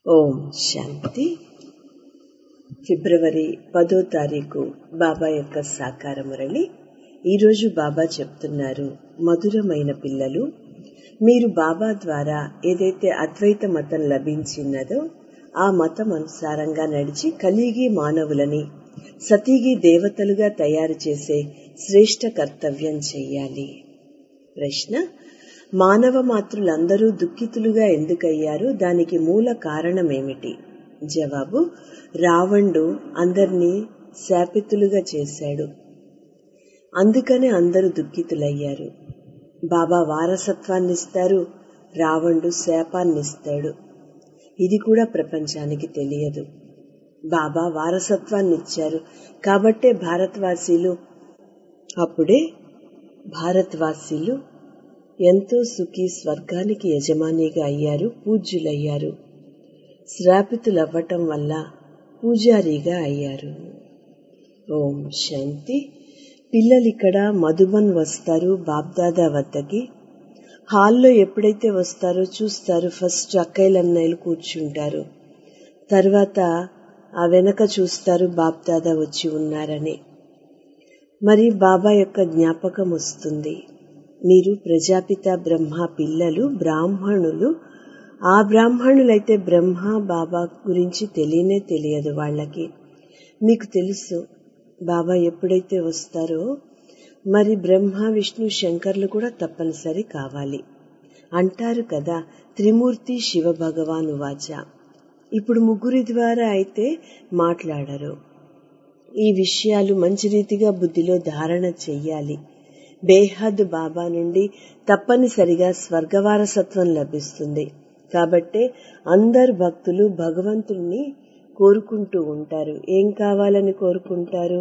ఓం శాంతి ఫిబ్రవరి పదో తారీఖు బాబా యొక్క సాకార మురళి ఈరోజు బాబా చెప్తున్నారు మధురమైన పిల్లలు మీరు బాబా ద్వారా ఏదైతే అద్వైత మతం లభించినదో ఆ మతం అనుసారంగా నడిచి కలిగి మానవులని సతీగి దేవతలుగా తయారు చేసే శ్రేష్ట కర్తవ్యం చెయ్యాలి ప్రశ్న మానవ మాతృలందరూ దుఃఖితులుగా ఎందుకయ్యారు దానికి మూల కారణమేమిటి జవాబు రావణుడు అందర్నీ శాపితులుగా చేశాడు అందుకనే అందరూ దుఃఖితులయ్యారు బాబా వారసత్వాన్నిస్తారు రావణుడు శాపాన్నిస్తాడు ఇది కూడా ప్రపంచానికి తెలియదు బాబా వారసత్వాన్ని ఇచ్చారు కాబట్టే భారతవాసీలు అప్పుడే భారతవాసీలు ఎంతో సుఖీ స్వర్గానికి యజమానిగా అయ్యారు పూజ్యులయ్యారు శ్రాపితులవ్వటం వల్ల పూజారిగా అయ్యారు ఓం శాంతి పిల్లలిక్కడ మధుబన్ వస్తారు బాబ్దాదా వద్దకి హాల్లో ఎప్పుడైతే వస్తారో చూస్తారు ఫస్ట్ అక్కయ్యలన్నయ్యలు కూర్చుంటారు తర్వాత ఆ వెనక చూస్తారు బాబ్దాదా వచ్చి ఉన్నారని మరి బాబా యొక్క జ్ఞాపకం వస్తుంది మీరు ప్రజాపిత బ్రహ్మ పిల్లలు బ్రాహ్మణులు ఆ బ్రాహ్మణులైతే బ్రహ్మ బాబా గురించి తెలియనే తెలియదు వాళ్ళకి మీకు తెలుసు బాబా ఎప్పుడైతే వస్తారో మరి బ్రహ్మ విష్ణు శంకర్లు కూడా తప్పనిసరి కావాలి అంటారు కదా త్రిమూర్తి శివ భగవాను వాచ ఇప్పుడు ముగ్గురి ద్వారా అయితే మాట్లాడరు ఈ విషయాలు మంచి రీతిగా బుద్ధిలో ధారణ చెయ్యాలి బేహద్ బాబా నుండి తప్పనిసరిగా స్వర్గవారసత్వం లభిస్తుంది కాబట్టే అందరు భక్తులు భగవంతుణ్ణి కోరుకుంటూ ఉంటారు ఏం కావాలని కోరుకుంటారు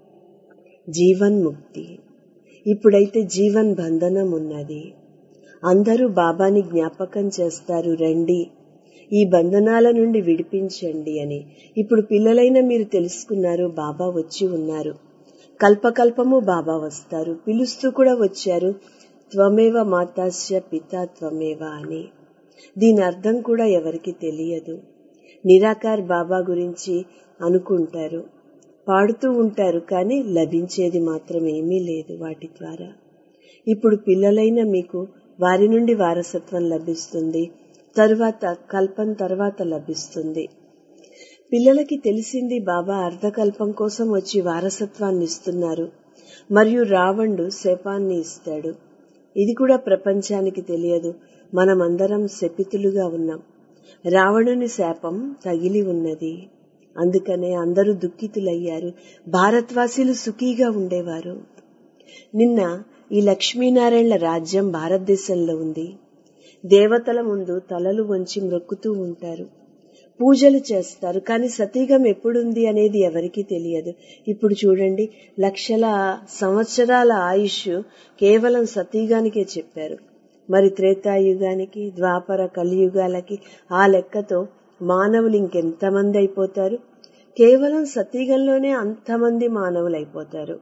జీవన్ ముక్తి ఇప్పుడైతే జీవన్ బంధనం ఉన్నది అందరూ బాబాని జ్ఞాపకం చేస్తారు రండి ఈ బంధనాల నుండి విడిపించండి అని ఇప్పుడు పిల్లలైన మీరు తెలుసుకున్నారు బాబా వచ్చి ఉన్నారు కల్పకల్పము బాబా వస్తారు పిలుస్తూ కూడా వచ్చారు త్వమేవ మాతాస్య పితా త్వమేవ అని దీని అర్థం కూడా ఎవరికి తెలియదు నిరాకార్ బాబా గురించి అనుకుంటారు పాడుతూ ఉంటారు కానీ లభించేది మాత్రం ఏమీ లేదు వాటి ద్వారా ఇప్పుడు పిల్లలైన మీకు వారి నుండి వారసత్వం లభిస్తుంది తరువాత కల్పం తర్వాత లభిస్తుంది పిల్లలకి తెలిసింది బాబా అర్ధకల్పం కోసం వచ్చి వారసత్వాన్ని ఇస్తున్నారు మరియు రావణుడు శపాన్ని ఇస్తాడు ఇది కూడా ప్రపంచానికి తెలియదు మనమందరం శపితులుగా ఉన్నాం రావణుని శాపం తగిలి ఉన్నది అందుకనే అందరూ దుఃఖితులయ్యారు భారత్వాసీలు సుఖీగా ఉండేవారు నిన్న ఈ లక్ష్మీనారాయణల రాజ్యం భారతదేశంలో ఉంది దేవతల ముందు తలలు వంచి మ్రొక్కుతూ ఉంటారు పూజలు చేస్తారు కానీ సతీగం ఎప్పుడుంది అనేది ఎవరికీ తెలియదు ఇప్పుడు చూడండి లక్షల సంవత్సరాల ఆయుష్ కేవలం సతీగానికే చెప్పారు మరి త్రేతాయుగానికి ద్వాపర కలియుగాలకి ఆ లెక్కతో మానవులు ఇంకెంతమంది అయిపోతారు కేవలం సతీగంలోనే అంతమంది మానవులు అయిపోతారు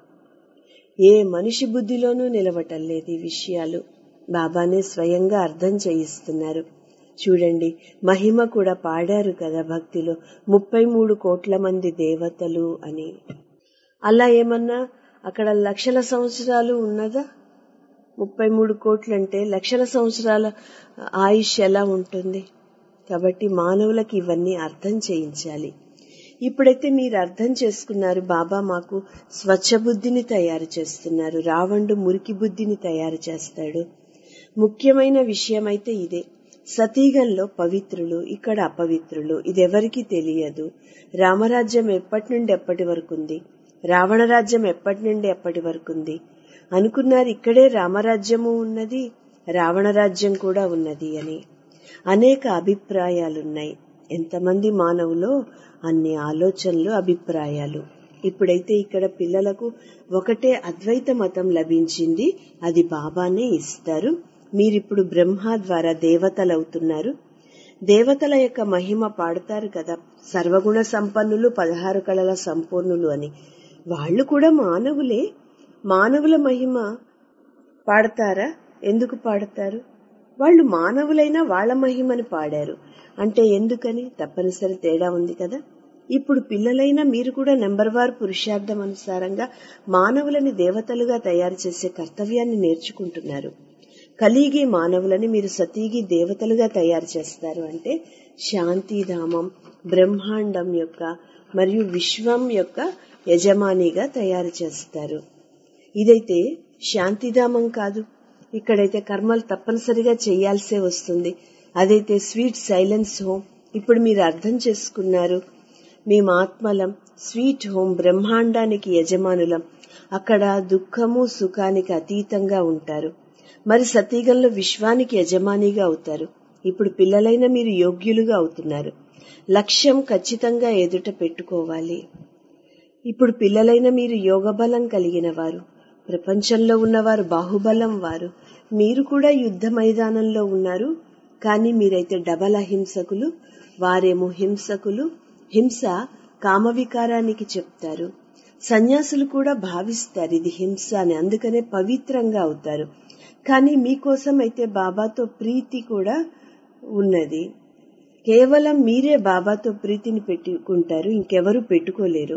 ఏ మనిషి బుద్ధిలోనూ నిలవటం లేదు ఈ విషయాలు బాబానే స్వయంగా అర్థం చేయిస్తున్నారు చూడండి మహిమ కూడా పాడారు కదా భక్తిలో ముప్పై మూడు కోట్ల మంది దేవతలు అని అలా ఏమన్నా అక్కడ లక్షల సంవత్సరాలు ఉన్నదా ముప్పై మూడు కోట్లంటే లక్షల సంవత్సరాల ఆయుష్ ఎలా ఉంటుంది కాబట్టి మానవులకి ఇవన్నీ అర్థం చేయించాలి ఇప్పుడైతే మీరు అర్థం చేసుకున్నారు బాబా మాకు స్వచ్ఛ బుద్ధిని తయారు చేస్తున్నారు రావణుడు మురికి బుద్ధిని తయారు చేస్తాడు ముఖ్యమైన విషయం అయితే ఇదే సతీగంలో పవిత్రులు ఇక్కడ అపవిత్రులు ఇదెవరికి తెలియదు రామరాజ్యం ఎప్పటి నుండి ఎప్పటి వరకు ఉంది రావణ రాజ్యం ఎప్పటి నుండి ఎప్పటి వరకు ఉంది అనుకున్నారు ఇక్కడే రామరాజ్యము ఉన్నది రావణ రాజ్యం కూడా ఉన్నది అని అనేక అభిప్రాయాలున్నాయి ఎంతమంది మానవులో అన్ని ఆలోచనలు అభిప్రాయాలు ఇప్పుడైతే ఇక్కడ పిల్లలకు ఒకటే అద్వైత మతం లభించింది అది బాబానే ఇస్తారు మీరిప్పుడు బ్రహ్మ ద్వారా దేవతలవుతున్నారు దేవతల యొక్క మహిమ పాడతారు కదా సర్వగుణ సంపన్నులు పదహారు కళల సంపూర్ణులు అని వాళ్ళు కూడా మానవులే మానవుల మహిమ పాడతారా ఎందుకు పాడతారు వాళ్ళు మానవులైన వాళ్ల మహిమని పాడారు అంటే ఎందుకని తప్పనిసరి తేడా ఉంది కదా ఇప్పుడు పిల్లలైన మీరు కూడా నెంబర్ వార్ పురుషార్థం అనుసారంగా మానవులని దేవతలుగా తయారు చేసే కర్తవ్యాన్ని నేర్చుకుంటున్నారు కలిగి మానవులని మీరు సతీగి దేవతలుగా తయారు చేస్తారు అంటే శాంతిధామం బ్రహ్మాండం యొక్క మరియు విశ్వం యొక్క యజమానిగా తయారు చేస్తారు ఇదైతే శాంతిధామం కాదు ఇక్కడైతే కర్మలు తప్పనిసరిగా చేయాల్సే వస్తుంది అదైతే స్వీట్ సైలెన్స్ హోమ్ ఇప్పుడు మీరు అర్థం చేసుకున్నారు మేము ఆత్మలం స్వీట్ హోమ్ బ్రహ్మాండానికి యజమానులం అక్కడ దుఃఖము సుఖానికి అతీతంగా ఉంటారు మరి సతీగంలో విశ్వానికి యజమానిగా అవుతారు ఇప్పుడు పిల్లలైన మీరు యోగ్యులుగా అవుతున్నారు లక్ష్యం ఖచ్చితంగా ఎదుట పెట్టుకోవాలి ఇప్పుడు పిల్లలైన మీరు యోగ బలం కలిగిన వారు ప్రపంచంలో ఉన్నవారు బాహుబలం వారు మీరు కూడా యుద్ధ మైదానంలో ఉన్నారు కానీ మీరైతే డబల్ అహింసకులు వారేమో హింసకులు హింస కామవికారానికి చెప్తారు సన్యాసులు కూడా భావిస్తారు ఇది హింస అని అందుకనే పవిత్రంగా అవుతారు కానీ మీకోసం అయితే బాబాతో ప్రీతి కూడా ఉన్నది కేవలం మీరే బాబాతో ప్రీతిని పెట్టుకుంటారు ఇంకెవరు పెట్టుకోలేరు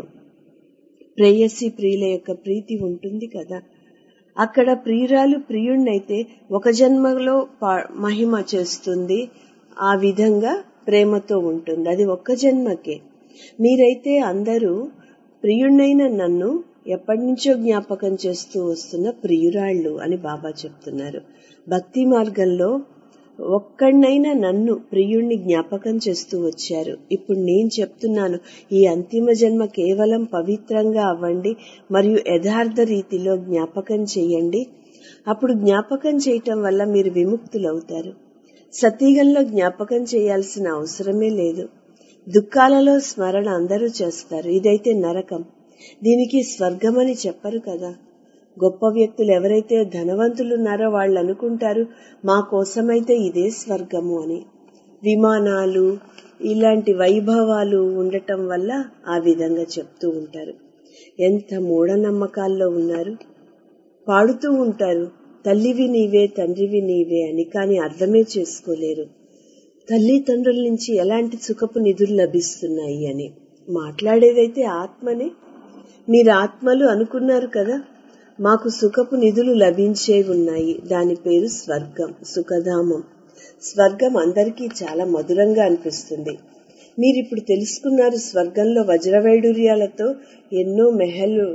ప్రేయసి ప్రియుల యొక్క ప్రీతి ఉంటుంది కదా అక్కడ ప్రియురాలు ప్రియుణ్ణైతే ఒక జన్మలో మహిమ చేస్తుంది ఆ విధంగా ప్రేమతో ఉంటుంది అది ఒక్క జన్మకే మీరైతే అందరూ ప్రియుణ్ణైన నన్ను ఎప్పటి నుంచో జ్ఞాపకం చేస్తూ వస్తున్న ప్రియురాళ్ళు అని బాబా చెప్తున్నారు భక్తి మార్గంలో ఒక్కడినైనా నన్ను ప్రియుణ్ణి జ్ఞాపకం చేస్తూ వచ్చారు ఇప్పుడు నేను చెప్తున్నాను ఈ అంతిమ జన్మ కేవలం పవిత్రంగా అవ్వండి మరియు యథార్థ రీతిలో జ్ఞాపకం చేయండి అప్పుడు జ్ఞాపకం చేయటం వల్ల మీరు విముక్తులవుతారు సతీగంలో జ్ఞాపకం చేయాల్సిన అవసరమే లేదు దుఃఖాలలో స్మరణ అందరూ చేస్తారు ఇదైతే నరకం దీనికి స్వర్గమని చెప్పరు కదా గొప్ప వ్యక్తులు ఎవరైతే ధనవంతులున్నారో వాళ్ళు అనుకుంటారు మా కోసమైతే ఇదే స్వర్గము అని విమానాలు ఇలాంటి వైభవాలు ఉండటం వల్ల ఆ విధంగా చెప్తూ ఉంటారు ఎంత మూఢనమ్మకాల్లో ఉన్నారు పాడుతూ ఉంటారు తల్లివి నీవే తండ్రివి నీవే అని కానీ అర్థమే చేసుకోలేరు తల్లిదండ్రుల నుంచి ఎలాంటి సుఖపు నిధులు లభిస్తున్నాయి అని మాట్లాడేదైతే ఆత్మనే మీరు ఆత్మలు అనుకున్నారు కదా మాకు సుఖపు నిధులు లభించే ఉన్నాయి దాని పేరు స్వర్గం సుఖధామం స్వర్గం అందరికీ చాలా మధురంగా అనిపిస్తుంది మీరు ఇప్పుడు తెలుసుకున్నారు స్వర్గంలో వజ్రవైడూర్యాలతో ఎన్నో మెహలు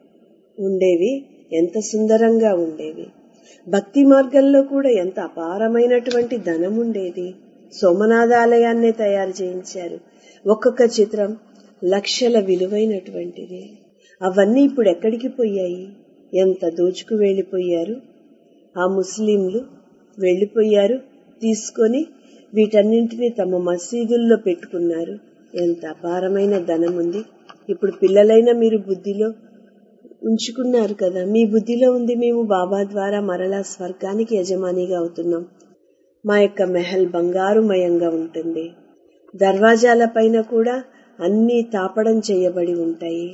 ఉండేవి ఎంత సుందరంగా ఉండేవి భక్తి మార్గంలో కూడా ఎంత అపారమైనటువంటి ధనం ఉండేది సోమనాథాలయాన్నే తయారు చేయించారు ఒక్కొక్క చిత్రం లక్షల విలువైనటువంటిది అవన్నీ ఇప్పుడు ఎక్కడికి పోయాయి ఎంత దోచుకు వెళ్లిపోయారు ఆ ముస్లింలు వెళ్లిపోయారు తీసుకొని వీటన్నింటినీ తమ మసీదుల్లో పెట్టుకున్నారు ఎంత అపారమైన ధనం ఉంది ఇప్పుడు పిల్లలైన మీరు బుద్ధిలో ఉంచుకున్నారు కదా మీ బుద్ధిలో ఉంది మేము బాబా ద్వారా మరలా స్వర్గానికి యజమానిగా అవుతున్నాం మా యొక్క మెహల్ బంగారుమయంగా ఉంటుంది దర్వాజాల పైన కూడా అన్ని తాపడం చేయబడి ఉంటాయి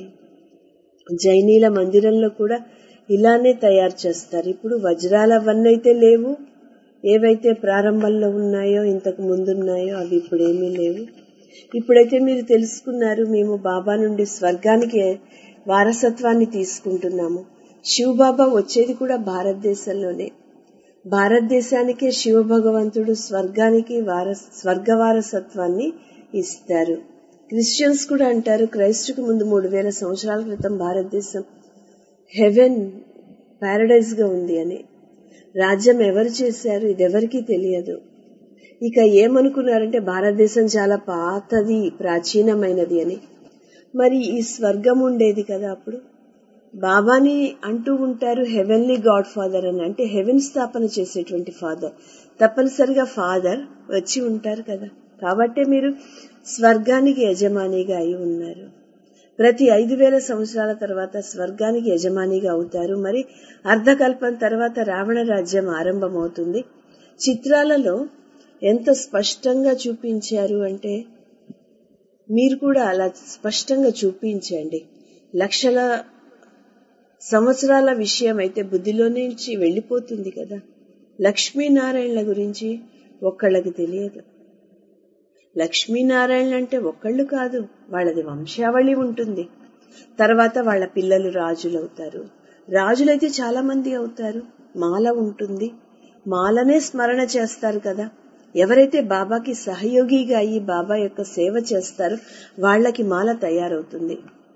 జైనీల మందిరంలో కూడా ఇలానే తయారు చేస్తారు ఇప్పుడు వజ్రాలు అవన్నైతే లేవు ఏవైతే ప్రారంభంలో ఉన్నాయో ఇంతకు ముందున్నాయో అవి ఇప్పుడేమీ లేవు ఇప్పుడైతే మీరు తెలుసుకున్నారు మేము బాబా నుండి స్వర్గానికి వారసత్వాన్ని తీసుకుంటున్నాము శివబాబా వచ్చేది కూడా భారతదేశంలోనే భారతదేశానికే శివ భగవంతుడు స్వర్గానికి వార స్వర్గ వారసత్వాన్ని ఇస్తారు క్రిస్టియన్స్ కూడా అంటారు క్రైస్తుకు ముందు మూడు వేల సంవత్సరాల క్రితం భారతదేశం హెవెన్ ప్యారడైజ్ గా ఉంది అని రాజ్యం ఎవరు చేశారు ఇది ఎవరికీ తెలియదు ఇక ఏమనుకున్నారంటే భారతదేశం చాలా పాతది ప్రాచీనమైనది అని మరి ఈ స్వర్గం ఉండేది కదా అప్పుడు బాబాని అంటూ ఉంటారు హెవెన్లీ గాడ్ ఫాదర్ అని అంటే హెవెన్ స్థాపన చేసేటువంటి ఫాదర్ తప్పనిసరిగా ఫాదర్ వచ్చి ఉంటారు కదా కాబట్టే మీరు స్వర్గానికి యజమానిగా అయి ఉన్నారు ప్రతి ఐదు వేల సంవత్సరాల తర్వాత స్వర్గానికి యజమానిగా అవుతారు మరి అర్ధకల్పం తర్వాత రావణ రాజ్యం ఆరంభమవుతుంది చిత్రాలలో ఎంత స్పష్టంగా చూపించారు అంటే మీరు కూడా అలా స్పష్టంగా చూపించండి లక్షల సంవత్సరాల విషయం అయితే బుద్ధిలో నుంచి వెళ్ళిపోతుంది కదా లక్ష్మీనారాయణల గురించి ఒక్కళ్ళకి తెలియదు లక్ష్మీనారాయణ అంటే ఒక్కళ్ళు కాదు వాళ్ళది వంశావళి ఉంటుంది తర్వాత వాళ్ళ పిల్లలు రాజులవుతారు రాజులైతే చాలా మంది అవుతారు మాల ఉంటుంది మాలనే స్మరణ చేస్తారు కదా ఎవరైతే బాబాకి సహయోగిగా అయ్యి బాబా యొక్క సేవ చేస్తారో వాళ్ళకి మాల తయారవుతుంది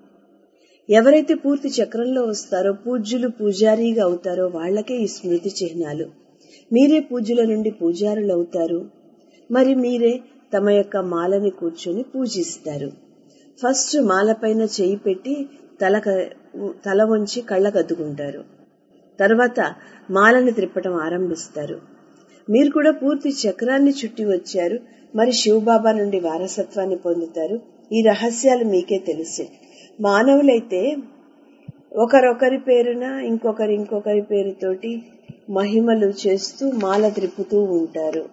ఎవరైతే పూర్తి చక్రంలో వస్తారో పూజ్యులు పూజారీగా అవుతారో వాళ్లకే ఈ స్మృతి చిహ్నాలు మీరే పూజ్యుల నుండి పూజారులు అవుతారు మరి మీరే తమ యొక్క మాలని కూర్చొని పూజిస్తారు ఫస్ట్ మాలపైన చేయి పెట్టి తల తల వంచి కళ్ళకద్దుకుంటారు తర్వాత మాలని త్రిప్పటం ఆరంభిస్తారు మీరు కూడా పూర్తి చక్రాన్ని చుట్టి వచ్చారు మరి శివబాబా నుండి వారసత్వాన్ని పొందుతారు ఈ రహస్యాలు మీకే తెలుసు మానవులైతే ఒకరొకరి పేరున ఇంకొకరి ఇంకొకరి పేరుతోటి మహిమలు చేస్తూ మాల త్రిప్పుతూ ఉంటారు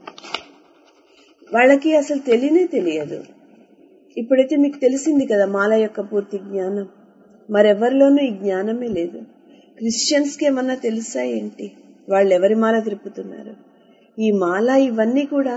వాళ్ళకి అసలు తెలియనే తెలియదు ఇప్పుడైతే మీకు తెలిసింది కదా మాల యొక్క పూర్తి జ్ఞానం మరెవరిలోనూ ఈ జ్ఞానమే లేదు క్రిస్టియన్స్కి ఏమన్నా తెలుసా ఏంటి వాళ్ళు ఎవరి మాల త్రిప్పుతున్నారు ఈ మాల ఇవన్నీ కూడా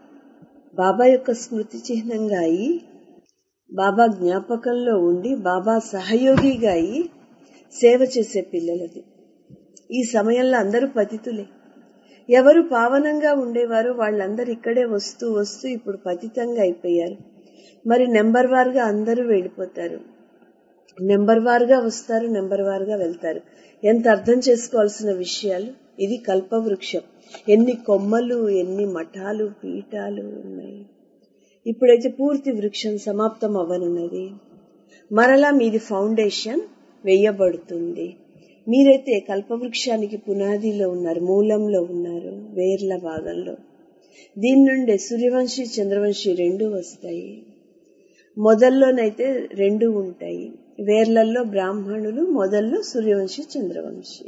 బాబా యొక్క స్మృతి చిహ్నంగా అయి బాబా జ్ఞాపకంలో ఉండి బాబా సహయోగిగా అయి సేవ చేసే పిల్లలది ఈ సమయంలో అందరూ పతితులే ఎవరు పావనంగా ఉండేవారు వాళ్ళందరూ ఇక్కడే వస్తూ వస్తూ ఇప్పుడు పతితంగా అయిపోయారు మరి నెంబర్ వారుగా అందరూ వెళ్ళిపోతారు నెంబర్ వారుగా వస్తారు నెంబర్ వారుగా వెళ్తారు ఎంత అర్థం చేసుకోవాల్సిన విషయాలు ఇది కల్పవృక్షం ఎన్ని కొమ్మలు ఎన్ని మఠాలు పీఠాలు ఉన్నాయి ఇప్పుడైతే పూర్తి వృక్షం సమాప్తం అవ్వనున్నది మరలా మీది ఫౌండేషన్ వేయబడుతుంది మీరైతే కల్పవృక్షానికి పునాదిలో ఉన్నారు మూలంలో ఉన్నారు వేర్ల భాగంలో దీని నుండే సూర్యవంశి చంద్రవంశి రెండు వస్తాయి మొదల్లోనైతే రెండు ఉంటాయి వేర్లల్లో బ్రాహ్మణులు మొదల్లో సూర్యవంశి చంద్రవంశి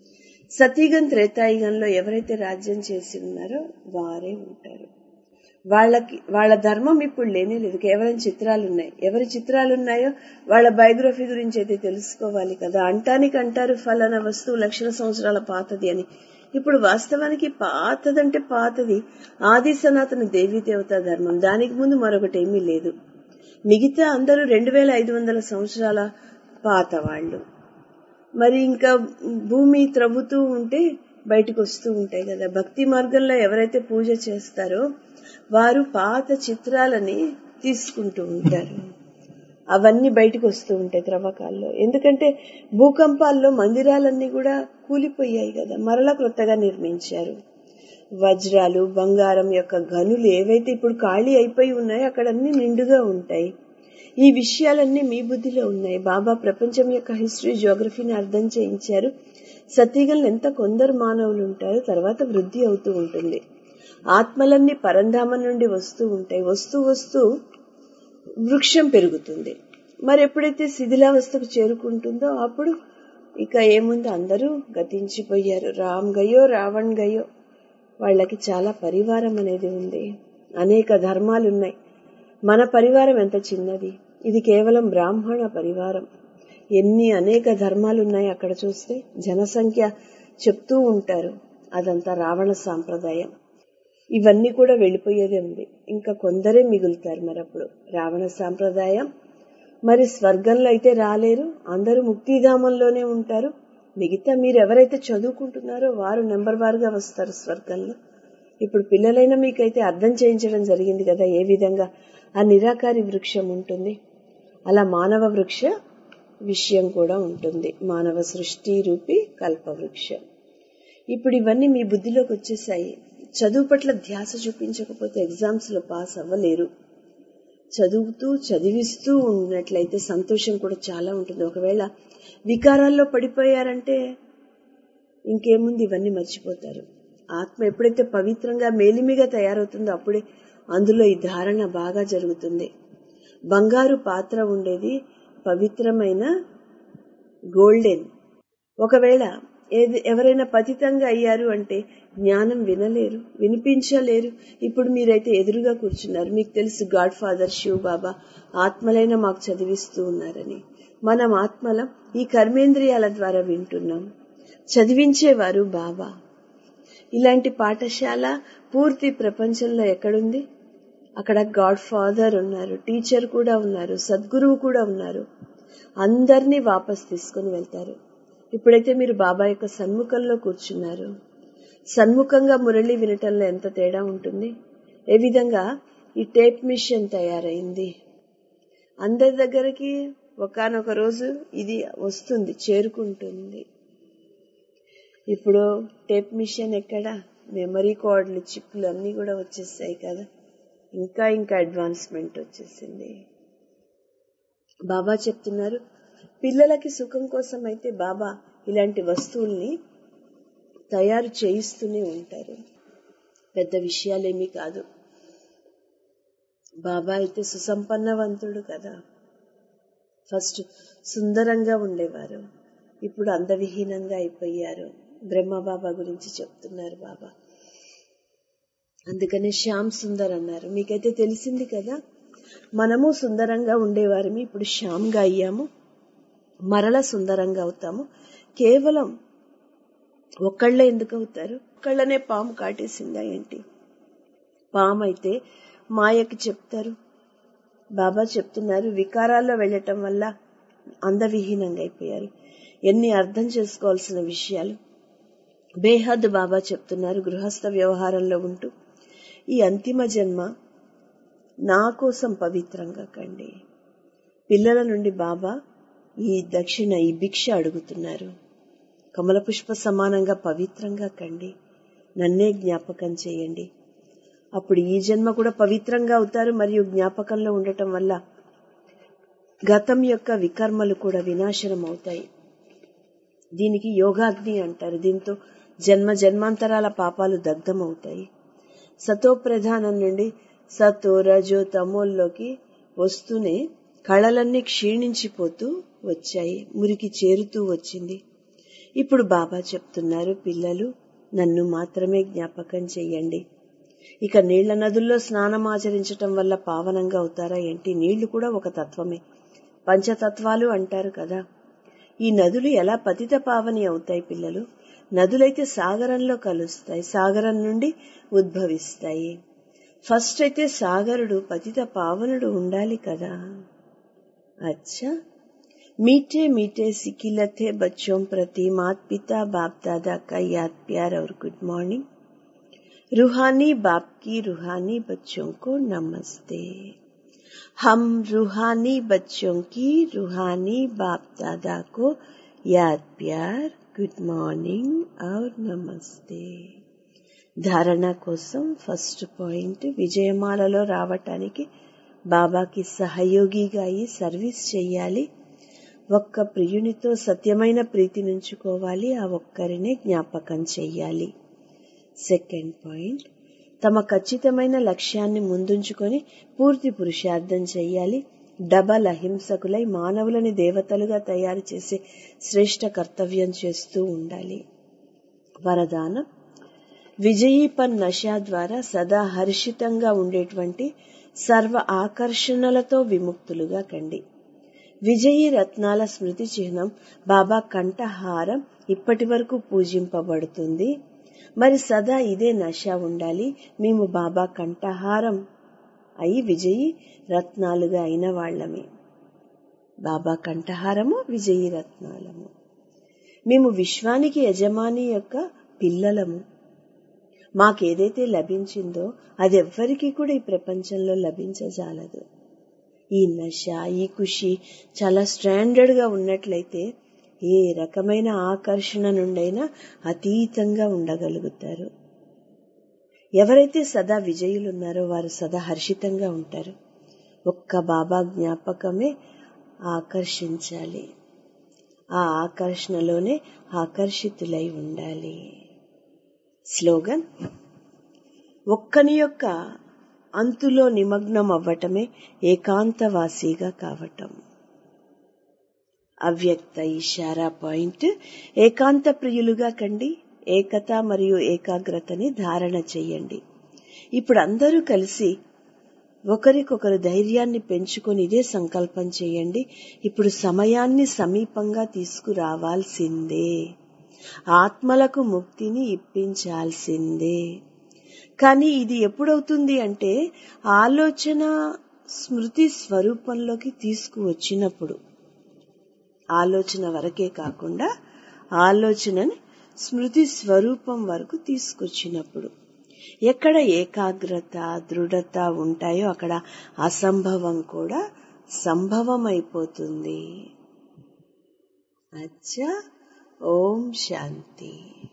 సతీగం త్రేతాయుగంలో ఎవరైతే రాజ్యం చేసి ఉన్నారో వారే ఉంటారు వాళ్ళకి వాళ్ళ ధర్మం ఇప్పుడు లేనే లేదు కేవలం చిత్రాలు ఉన్నాయి ఎవరి చిత్రాలు ఉన్నాయో వాళ్ళ బయోగ్రఫీ గురించి అయితే తెలుసుకోవాలి కదా అంటానికి అంటారు ఫలానా వస్తువు లక్షల సంవత్సరాల పాతది అని ఇప్పుడు వాస్తవానికి పాతదంటే పాతది ఆది సనాతన దేవీ దేవతా ధర్మం దానికి ముందు మరొకటి ఏమీ లేదు మిగతా అందరూ రెండు వేల ఐదు వందల సంవత్సరాల పాత వాళ్ళు మరి ఇంకా భూమి త్రవ్వుతూ ఉంటే బయటకు వస్తూ ఉంటాయి కదా భక్తి మార్గంలో ఎవరైతే పూజ చేస్తారో వారు పాత చిత్రాలని తీసుకుంటూ ఉంటారు అవన్నీ బయటకు వస్తూ ఉంటాయి త్రవ్వకాల్లో ఎందుకంటే భూకంపాల్లో మందిరాలన్నీ కూడా కూలిపోయాయి కదా మరలా క్రొత్తగా నిర్మించారు వజ్రాలు బంగారం యొక్క గనులు ఏవైతే ఇప్పుడు ఖాళీ అయిపోయి ఉన్నాయో అక్కడ అన్ని నిండుగా ఉంటాయి ఈ విషయాలన్నీ మీ బుద్ధిలో ఉన్నాయి బాబా ప్రపంచం యొక్క హిస్టరీ జియోగ్రఫీని అర్థం చేయించారు సతీగలు ఎంత కొందరు మానవులు ఉంటారో తర్వాత వృద్ధి అవుతూ ఉంటుంది ఆత్మలన్నీ పరంధామం నుండి వస్తూ ఉంటాయి వస్తూ వస్తూ వృక్షం పెరుగుతుంది మరి ఎప్పుడైతే శిథిలావస్థకు చేరుకుంటుందో అప్పుడు ఇక ఏముంది అందరూ గతించిపోయారు రామ్ గయో రావణ్ గయో వాళ్ళకి చాలా పరివారం అనేది ఉంది అనేక ధర్మాలు ఉన్నాయి మన పరివారం ఎంత చిన్నది ఇది కేవలం బ్రాహ్మణ పరివారం ఎన్ని అనేక ధర్మాలు ఉన్నాయి అక్కడ చూస్తే జనసంఖ్య చెప్తూ ఉంటారు అదంతా రావణ సాంప్రదాయం ఇవన్నీ కూడా వెళ్ళిపోయేదే ఉంది ఇంకా కొందరే మిగులుతారు మరి అప్పుడు రావణ సాంప్రదాయం మరి స్వర్గంలో అయితే రాలేరు అందరూ ముక్తిధామంలోనే ఉంటారు మిగతా మీరు ఎవరైతే చదువుకుంటున్నారో వారు నెంబర్ వారుగా వస్తారు స్వర్గంలో ఇప్పుడు పిల్లలైనా మీకైతే అర్థం చేయించడం జరిగింది కదా ఏ విధంగా ఆ నిరాకారి వృక్షం ఉంటుంది అలా మానవ వృక్ష విషయం కూడా ఉంటుంది మానవ సృష్టి రూపి కల్పవృక్షం ఇప్పుడు ఇవన్నీ మీ బుద్ధిలోకి వచ్చేసాయి చదువు పట్ల ధ్యాస చూపించకపోతే ఎగ్జామ్స్ లో పాస్ అవ్వలేరు చదువుతూ చదివిస్తూ ఉన్నట్లయితే సంతోషం కూడా చాలా ఉంటుంది ఒకవేళ వికారాల్లో పడిపోయారంటే ఇంకేముంది ఇవన్నీ మర్చిపోతారు ఆత్మ ఎప్పుడైతే పవిత్రంగా మేలిమిగా తయారవుతుందో అప్పుడే అందులో ఈ ధారణ బాగా జరుగుతుంది బంగారు పాత్ర ఉండేది పవిత్రమైన గోల్డెన్ ఒకవేళ ఏది ఎవరైనా పతితంగా అయ్యారు అంటే జ్ఞానం వినలేరు వినిపించలేరు ఇప్పుడు మీరైతే ఎదురుగా కూర్చున్నారు మీకు తెలుసు గాడ్ ఫాదర్ శివ్ బాబా ఆత్మలైన మాకు చదివిస్తూ ఉన్నారని మనం ఆత్మలం ఈ కర్మేంద్రియాల ద్వారా వింటున్నాం చదివించేవారు బాబా ఇలాంటి పాఠశాల పూర్తి ప్రపంచంలో ఎక్కడుంది అక్కడ గాడ్ ఫాదర్ ఉన్నారు టీచర్ కూడా ఉన్నారు సద్గురువు కూడా ఉన్నారు అందరినీ వాపస్ తీసుకుని వెళ్తారు ఇప్పుడైతే మీరు బాబా యొక్క సన్ముఖంలో కూర్చున్నారు సన్ముఖంగా మురళి వినటంలో ఎంత తేడా ఉంటుంది ఏ విధంగా ఈ టేప్ మిషన్ తయారైంది అందరి దగ్గరికి ఒకనొక రోజు ఇది వస్తుంది చేరుకుంటుంది ఇప్పుడు టేప్ మిషన్ ఎక్కడ మెమరీ కార్డులు చిప్లు అన్నీ కూడా వచ్చేసాయి కదా ఇంకా ఇంకా అడ్వాన్స్మెంట్ వచ్చేసింది బాబా చెప్తున్నారు పిల్లలకి సుఖం కోసం అయితే బాబా ఇలాంటి వస్తువుల్ని తయారు చేయిస్తూనే ఉంటారు పెద్ద విషయాలేమీ కాదు బాబా అయితే సుసంపన్నవంతుడు కదా ఫస్ట్ సుందరంగా ఉండేవారు ఇప్పుడు అందవిహీనంగా అయిపోయారు బ్రహ్మ బాబా గురించి చెప్తున్నారు బాబా అందుకనే శ్యామ్ సుందర్ అన్నారు మీకైతే తెలిసింది కదా మనము సుందరంగా ఉండేవారిమి ఇప్పుడు శ్యామ్గా అయ్యాము మరల సుందరంగా అవుతాము కేవలం ఒక్కళ్ళే ఎందుకు అవుతారు ఒక్కళ్ళనే పాము కాటేసిందా ఏంటి పాము అయితే మాయకి చెప్తారు బాబా చెప్తున్నారు వికారాల్లో వెళ్ళటం వల్ల అందవిహీనంగా అయిపోయారు ఎన్ని అర్థం చేసుకోవాల్సిన విషయాలు బేహద్ బాబా చెప్తున్నారు గృహస్థ వ్యవహారంలో ఉంటూ ఈ అంతిమ జన్మ నా కోసం పవిత్రంగా కండి పిల్లల నుండి బాబా ఈ దక్షిణ ఈ భిక్ష అడుగుతున్నారు కమల పుష్ప సమానంగా పవిత్రంగా కండి నన్నే జ్ఞాపకం చేయండి అప్పుడు ఈ జన్మ కూడా పవిత్రంగా అవుతారు మరియు జ్ఞాపకంలో ఉండటం వల్ల గతం యొక్క వికర్మలు కూడా వినాశనం అవుతాయి దీనికి యోగాగ్ని అంటారు దీంతో జన్మ జన్మాంతరాల పాపాలు దగ్ధమవుతాయి సతో ప్రధానం నుండి సతో రజో తమోల్లోకి వస్తూనే కళలన్నీ క్షీణించిపోతూ వచ్చాయి మురికి చేరుతూ వచ్చింది ఇప్పుడు బాబా చెప్తున్నారు పిల్లలు నన్ను మాత్రమే జ్ఞాపకం చెయ్యండి ఇక నీళ్ల నదుల్లో స్నానం ఆచరించటం వల్ల పావనంగా అవుతారా ఏంటి నీళ్లు కూడా ఒక తత్వమే పంచతత్వాలు అంటారు కదా ఈ నదులు ఎలా పతిత పావని అవుతాయి పిల్లలు నదులైతే సాగరంలో కలుస్తాయి సాగరం నుండి ఉద్భవిస్తాయి ఫస్ట్ అయితే సాగరుడు పతిత పావనుడు ఉండాలి కదా అచ్చా मीठे मीठे सिकिलथे बच्चों प्रति मात पिता बाप दादा का याद प्यार और गुड मॉर्निंग रूहानी बाप की रूहानी बच्चों को नमस्ते हम रूहानी बच्चों की रूहानी बाप दादा को याद प्यार గుడ్ మార్నింగ్ और నమస్తే ధారణ కోసం ఫస్ట్ పాయింట్ విజయమాలలో రావటానికి బాబాకి సహయోగిగా అయి సర్వీస్ చెయ్యాలి ఒక్క ప్రియునితో సత్యమైన ప్రీతి నుంచుకోవాలి ఆ ఒక్కరినే జ్ఞాపకం చెయ్యాలి సెకండ్ పాయింట్ తమ ఖచ్చితమైన లక్ష్యాన్ని ముందుంచుకొని పూర్తి పురుషార్థం చెయ్యాలి డబల్ అహింసకులై మానవులని దేవతలుగా తయారు చేసే శ్రేష్ట కర్తవ్యం చేస్తూ ఉండాలి వరదానం విజయీపన్ నషా ద్వారా సదా హర్షితంగా ఉండేటువంటి సర్వ ఆకర్షణలతో విముక్తులుగా కండి విజయీ రత్నాల స్మృతి చిహ్నం బాబా కంఠహారం ఇప్పటి వరకు పూజింపబడుతుంది మరి సదా ఇదే నష ఉండాలి మేము బాబా కంఠహారం అయి విజయీ రత్నాలుగా అయిన వాళ్ళమే బాబా కంఠహారము విజయీ రత్నాలము మేము విశ్వానికి యజమాని యొక్క పిల్లలము మాకేదైతే లభించిందో అది ఎవ్వరికీ కూడా ఈ ప్రపంచంలో లభించజాలదు ఈ నశ ఈ ఖుషి చాలా స్టాండర్డ్ గా ఉన్నట్లయితే ఏ రకమైన ఆకర్షణ నుండైనా అతీతంగా ఉండగలుగుతారు ఎవరైతే సదా విజయులున్నారో వారు సదా హర్షితంగా ఉంటారు ఒక్క బాబా జ్ఞాపకమే ఆకర్షించాలి ఆ ఆకర్షణలోనే ఆకర్షితులై ఉండాలి స్లోగన్ ఒక్కని యొక్క అంతులో నిమగ్నం అవ్వటమే ఏకాంతవాసిగా కావటం అవ్యక్త ఇషారా పాయింట్ ఏకాంత ప్రియులుగా కండి ఏకత మరియు ఏకాగ్రతని ధారణ చెయ్యండి ఇప్పుడు అందరూ కలిసి ఒకరికొకరు ధైర్యాన్ని పెంచుకొని ఇదే సంకల్పం చేయండి ఇప్పుడు సమయాన్ని సమీపంగా తీసుకురావాల్సిందే ఆత్మలకు ముక్తిని ఇప్పించాల్సిందే కానీ ఇది ఎప్పుడవుతుంది అంటే ఆలోచన స్మృతి స్వరూపంలోకి తీసుకువచ్చినప్పుడు ఆలోచన వరకే కాకుండా ఆలోచనని స్మృతి స్వరూపం వరకు తీసుకొచ్చినప్పుడు ఎక్కడ ఏకాగ్రత దృఢత ఉంటాయో అక్కడ అసంభవం కూడా సంభవం అయిపోతుంది అచ్చా ఓం శాంతి